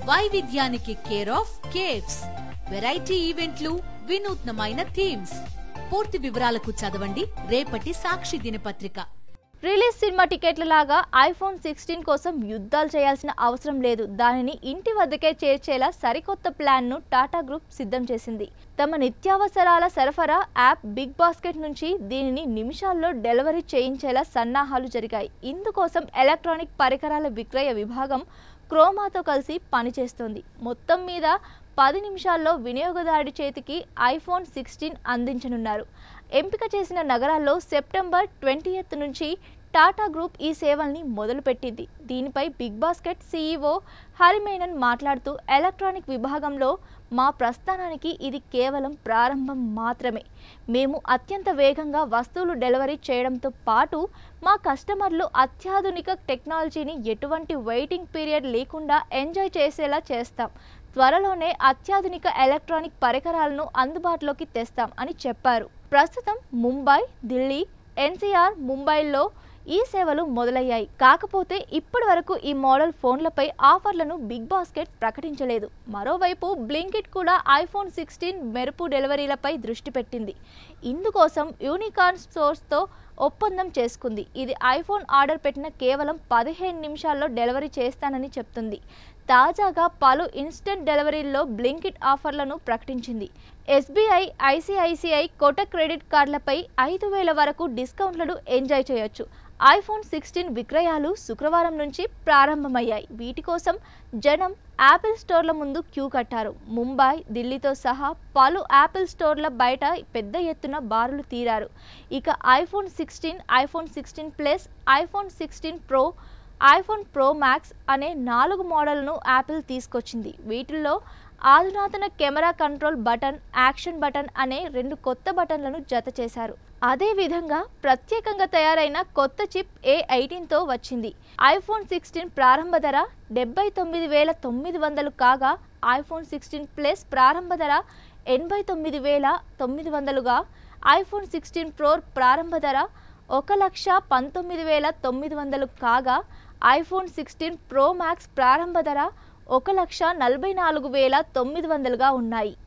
వైవిధ్యానికి care of caves variety ఈవెంట్లు వినూత్నమైన థీమ్స్ పూర్తి వివరాలకు చదవండి రేపటి సాక్షి దినపత్రిక రిలీజ్ సినిమా టికెట్ల లాగా ఐఫోన్ సిక్స్టీన్ కోసం యుద్ధాలు చేయాల్సిన అవసరం లేదు దానిని ఇంటి వద్దకే చేర్చేలా సరికొత్త ప్లాన్ను టాటా గ్రూప్ సిద్ధం చేసింది తమ నిత్యావసరాల సరఫరా యాప్ బిగ్ బాస్కెట్ నుంచి దీనిని నిమిషాల్లో డెలివరీ చేయించేలా సన్నాహాలు జరిగాయి ఇందుకోసం ఎలక్ట్రానిక్ పరికరాల విక్రయ విభాగం క్రోమాతో కలిసి పనిచేస్తోంది మొత్తం మీద పది నిమిషాల్లో వినియోగదారుడి చేతికి ఐఫోన్ సిక్స్టీన్ అందించనున్నారు ఎంపిక చేసిన నగరాల్లో సెప్టెంబర్ ట్వంటీ నుంచి టాటా గ్రూప్ ఈ సేవల్ని మొదలుపెట్టింది దీనిపై బిగ్ బాస్కెట్ సీఈఓ హరిమేనన్ మాట్లాడుతూ ఎలక్ట్రానిక్ విభాగంలో మా ప్రస్థానానికి ఇది కేవలం ప్రారంభం మాత్రమే మేము అత్యంత వేగంగా వస్తువులు డెలివరీ చేయడంతో పాటు మా కస్టమర్లు అత్యాధునిక టెక్నాలజీని ఎటువంటి వెయిటింగ్ పీరియడ్ లేకుండా ఎంజాయ్ చేసేలా చేస్తాం త్వరలోనే అత్యాధునిక ఎలక్ట్రానిక్ పరికరాలను అందుబాటులోకి తెస్తాం అని చెప్పారు ప్రస్తుతం ముంబై ఢిల్లీ ఎన్సీఆర్ ముంబైలో ఈ సేవలు మొదలయ్యాయి కాకపోతే ఇప్పటి వరకు ఈ మోడల్ ఫోన్లపై ఆఫర్లను బిగ్ బాస్కెట్ ప్రకటించలేదు మరోవైపు బ్లింకిట్ కూడా ఐఫోన్ సిక్స్టీన్ మెరుపు డెలివరీలపై దృష్టి పెట్టింది ఇందుకోసం యూనికార్న్ స్టోర్స్తో ఒప్పందం చేసుకుంది ఇది ఐఫోన్ ఆర్డర్ పెట్టిన కేవలం పదిహేను నిమిషాల్లో డెలివరీ చేస్తానని చెప్తుంది తాజాగా పలు ఇన్స్టెంట్ డెలివరీల్లో బ్లింకిట్ ఆఫర్లను ప్రకటించింది ఎస్బీఐ ఐసిఐసిఐ కోటక్ క్రెడిట్ కార్డులపై ఐదు వేల వరకు డిస్కౌంట్లను ఎంజాయ్ చేయొచ్చు ఐఫోన్ సిక్స్టీన్ విక్రయాలు శుక్రవారం నుంచి ప్రారంభమయ్యాయి వీటి కోసం జనం యాపిల్ స్టోర్ల ముందు క్యూ కట్టారు ముంబై ఢిల్లీతో సహా పలు యాపిల్ స్టోర్ల బయట పెద్ద ఎత్తున బారులు తీరారు ఇక iPhone sixteen iPhone sixteen plus iPhone sixteen pro iPhone pro max అనే నాలుగు మోడల్ను యాపిల్ తీసుకొచ్చింది వీటిల్లో ఆధునాతన camera control button action button అనే రెండు కొత్త బటన్లను జత చేశారు అదేవిధంగా ప్రత్యేకంగా తయారైన కొత్త చిప్ ఏ ఎయిటీన్తో వచ్చింది ఐఫోన్ సిక్స్టీన్ ప్రారంభ ధర డెబ్బై తొమ్మిది వేల తొమ్మిది వందలు కాగా ఐఫోన్ సిక్స్టీన్ ప్లస్ ప్రారంభ ధర ఎనభై తొమ్మిది వేల తొమ్మిది వందలుగా ఐఫోన్ సిక్స్టీన్ ప్రో ప్రారంభ ధర ఒక లక్ష పంతొమ్మిది వేల తొమ్మిది వందలు కాగా ఐఫోన్ సిక్స్టీన్ ప్రో మ్యాక్స్ ప్రారంభ ధర ఒక లక్ష నలభై నాలుగు వేల తొమ్మిది వందలుగా ఉన్నాయి